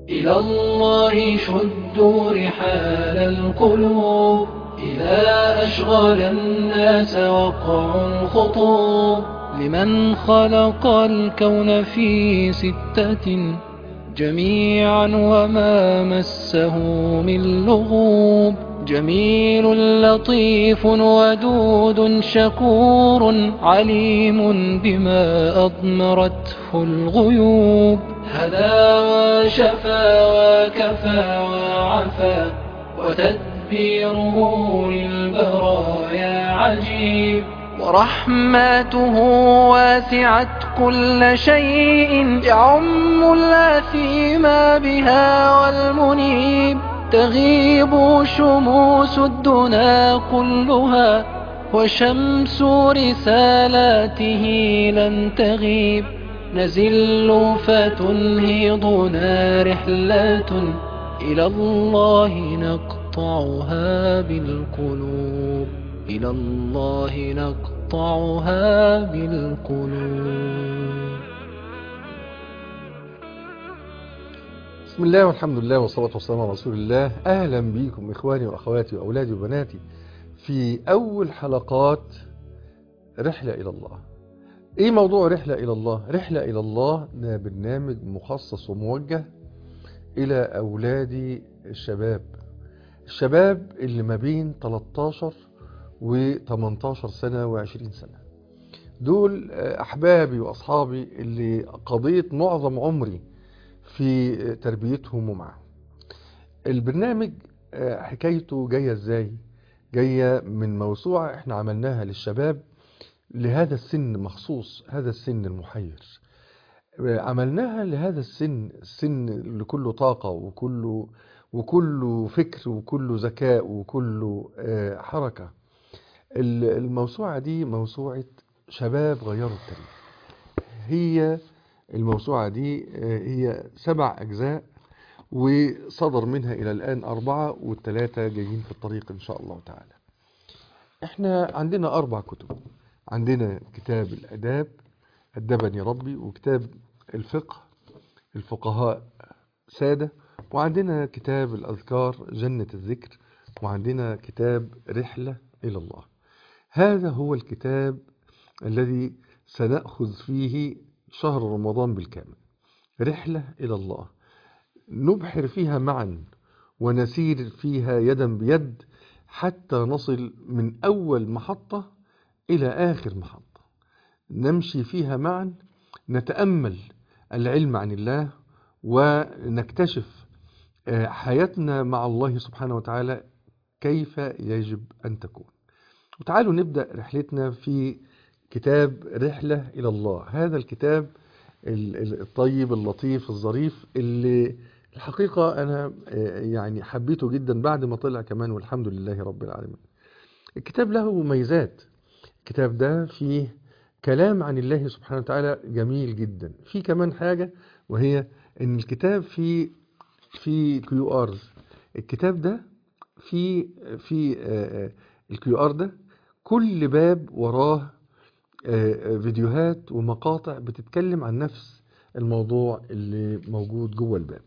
إلى الله شدوا رحال القلوب إذا أشغل الناس وقع الخطوب لمن خلق الكون في ستة جميعا وما مسه من لغوب جميل لطيف ودود شكور عليم بما أضمرته الغيوب هدى وشفى وكفى وعفى وتدبيره للبرايا عجيب ورحمته واسعت كل شيء يعم الأثيم بها والمنيب تغيب شموس الدنا كلها وشمس رسالاته لن تغيب نزل فتنهضنا رحلة إلى الله نقطعها بالقلوب إلى الله نقطعها بالقلوب بسم الله والحمد لله والصلاة والسلام على رسول الله أهلا بكم إخواني وأخواتي وأولادي وبناتي في أول حلقات رحلة إلى الله إيه موضوع رحلة إلى الله؟ رحلة إلى الله ده برنامج مخصص وموجه إلى أولادي الشباب الشباب اللي ما بين 13 و 18 سنة و20 سنة دول أحبابي وأصحابي اللي قضيت معظم عمري في تربيتهم ومعهم البرنامج حكايته جاية ازاي جاية من موسوعة احنا عملناها للشباب لهذا السن مخصوص هذا السن المحير عملناها لهذا السن السن اللي كله طاقة وكله وكله فكر وكله ذكاء وكله حركة الموسوعة دي موسوعة شباب غيروا التاريخ هي الموسوعة دي هي سبع أجزاء وصدر منها إلى الآن أربعة والثلاثة جايين في الطريق إن شاء الله تعالى احنا عندنا أربع كتب عندنا كتاب الأداب أدبني ربي وكتاب الفقه الفقهاء سادة وعندنا كتاب الأذكار جنة الذكر وعندنا كتاب رحلة إلى الله هذا هو الكتاب الذي سنأخذ فيه شهر رمضان بالكامل رحلة إلى الله نبحر فيها معا ونسير فيها يدا بيد حتى نصل من أول محطة إلى آخر محطة نمشي فيها معا نتأمل العلم عن الله ونكتشف حياتنا مع الله سبحانه وتعالى كيف يجب أن تكون وتعالوا نبدأ رحلتنا في كتاب رحلة إلى الله هذا الكتاب الطيب اللطيف الظريف اللي الحقيقة أنا يعني حبيته جدا بعد ما طلع كمان والحمد لله رب العالمين الكتاب له مميزات الكتاب ده فيه كلام عن الله سبحانه وتعالى جميل جدا في كمان حاجة وهي ان الكتاب فيه في كيو ار الكتاب ده في في الكيو ار ده كل باب وراه فيديوهات ومقاطع بتتكلم عن نفس الموضوع اللي موجود جوه الباب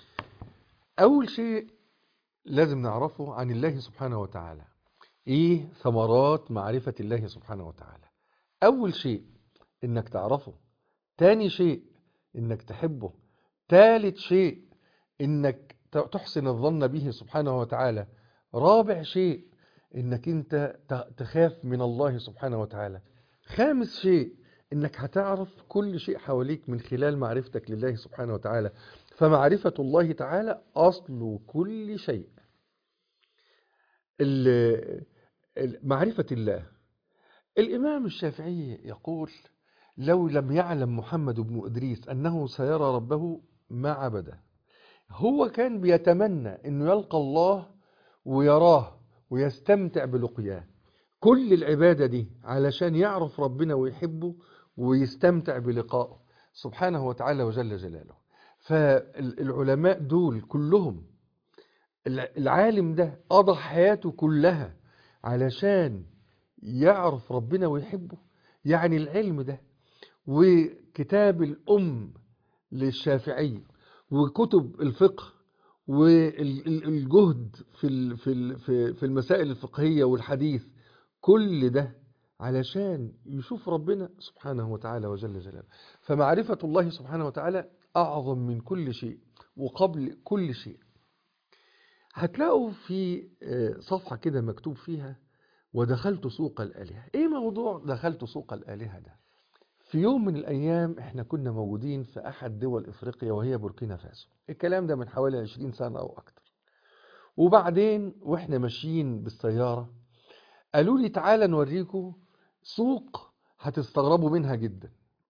اول شيء لازم نعرفه عن الله سبحانه وتعالى ايه ثمرات معرفة الله سبحانه وتعالى اول شيء انك تعرفه تاني شيء انك تحبه ثالث شيء انك تحسن الظن به سبحانه وتعالى رابع شيء انك انت تخاف من الله سبحانه وتعالى خامس شيء انك هتعرف كل شيء حواليك من خلال معرفتك لله سبحانه وتعالى فمعرفة الله تعالى اصل كل شيء معرفة الله الامام الشافعي يقول لو لم يعلم محمد بن إدريس أنه سيرى ربه ما عبده هو كان بيتمنى أنه يلقى الله ويراه ويستمتع بلقياه كل العبادة دي علشان يعرف ربنا ويحبه ويستمتع بلقائه سبحانه وتعالى وجل جلاله فالعلماء دول كلهم العالم ده قضى حياته كلها علشان يعرف ربنا ويحبه يعني العلم ده وكتاب الأم للشافعي وكتب الفقه والجهد في ال- في ال- في في المسائل الفقهية والحديث كل ده علشان يشوف ربنا سبحانه وتعالى وجل جلاله فمعرفة الله سبحانه وتعالى أعظم من كل شيء وقبل كل شيء هتلاقوا في آه، صفحة كده مكتوب فيها ودخلت سوق الآلهة ايه موضوع دخلت سوق الآلهة ده في يوم من الأيام احنا كنا موجودين في أحد دول إفريقيا وهي بوركينا فاسو الكلام ده من حوالي 20 سنة أو أكتر وبعدين واحنا ماشيين بالسيارة قالوا لي تعالى نوريكم سوق هتستغربوا منها جدا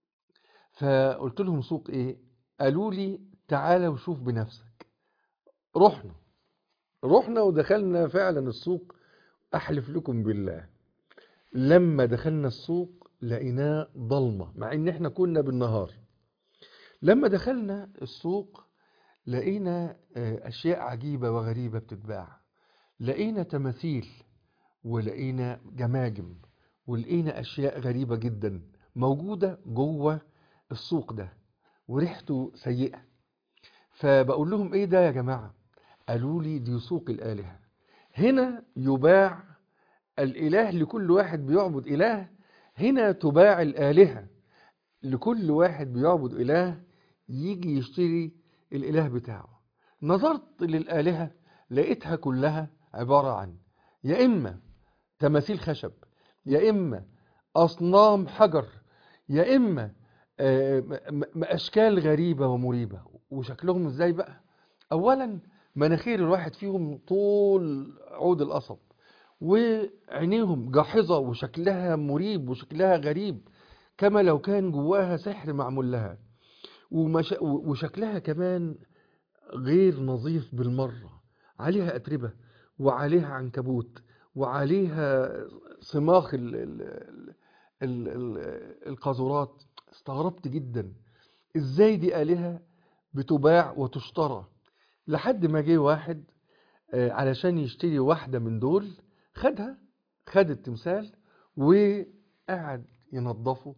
فقلت لهم سوق ايه قالوا لي تعالى وشوف بنفسك رحنا رحنا ودخلنا فعلا السوق احلف لكم بالله لما دخلنا السوق لقيناه ضلمة مع ان احنا كنا بالنهار لما دخلنا السوق لقينا آه، اشياء عجيبة وغريبة بتتباع لقينا تماثيل ولقينا جماجم ولقينا اشياء غريبة جدا موجودة جوه السوق ده وريحته سيئة فبقول لهم ايه ده يا جماعة قالوا لي دي سوق الآلهة هنا يباع الإله لكل واحد بيعبد إله هنا تباع الآلهة لكل واحد بيعبد إله يجي يشتري الإله بتاعه نظرت للآلهة لقيتها كلها عبارة عن يا إما تماثيل خشب يا إما أصنام حجر يا إما آه، م- م- أشكال غريبة ومريبة وشكلهم إزاي بقى أولا مناخير الواحد فيهم طول عود القصب وعينيهم جاحظة وشكلها مريب وشكلها غريب كما لو كان جواها سحر معمول لها ومش... وشكلها كمان غير نظيف بالمرة عليها أتربة وعليها عنكبوت وعليها صماخ ال... ال... ال... ال... القاذورات استغربت جدا ازاي دي آلهة بتباع وتشترى لحد ما جه واحد آه، علشان يشتري واحدة من دول خدها خد التمثال وقعد ينظفه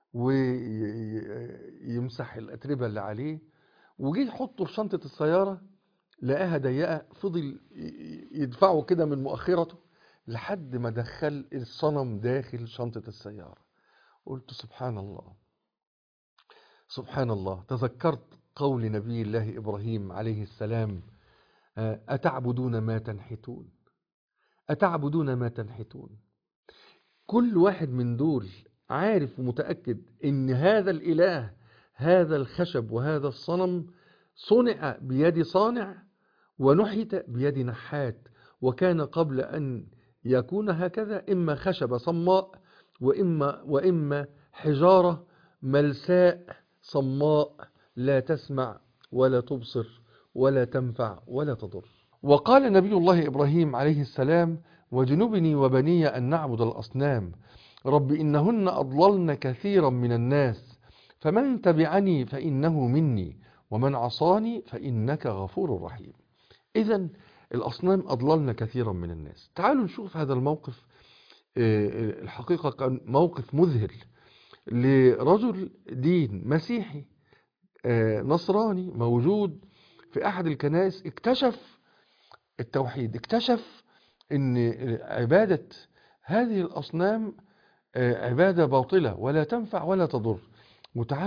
ويمسح الأتربة اللي عليه وجي يحطه في شنطة السيارة لقاها ضيقة فضل ي- يدفعه كده من مؤخرته لحد ما دخل الصنم داخل شنطة السيارة قلت سبحان الله سبحان الله تذكرت قول نبي الله إبراهيم عليه السلام آه، أتعبدون ما تنحتون أتعبدون ما تنحتون كل واحد من دول عارف ومتأكد إن هذا الإله هذا الخشب وهذا الصنم صنع بيد صانع ونحت بيد نحات وكان قبل أن يكون هكذا إما خشبة صماء وإما, وإما حجارة ملساء صماء لا تسمع ولا تبصر ولا تنفع ولا تضر وقال نبي الله إبراهيم عليه السلام وجنبني وبني أن نعبد الأصنام رب إنهن أضللن كثيرا من الناس فمن تبعني فإنه مني ومن عصاني فإنك غفور رحيم إذا الأصنام أضللن كثيرا من الناس تعالوا نشوف هذا الموقف آه، الحقيقة كان موقف مذهل لرجل دين مسيحي آه، نصراني موجود في أحد الكنائس اكتشف التوحيد اكتشف ان عبادة هذه الأصنام آه، عبادة باطلة ولا تنفع ولا تضر وتعالوا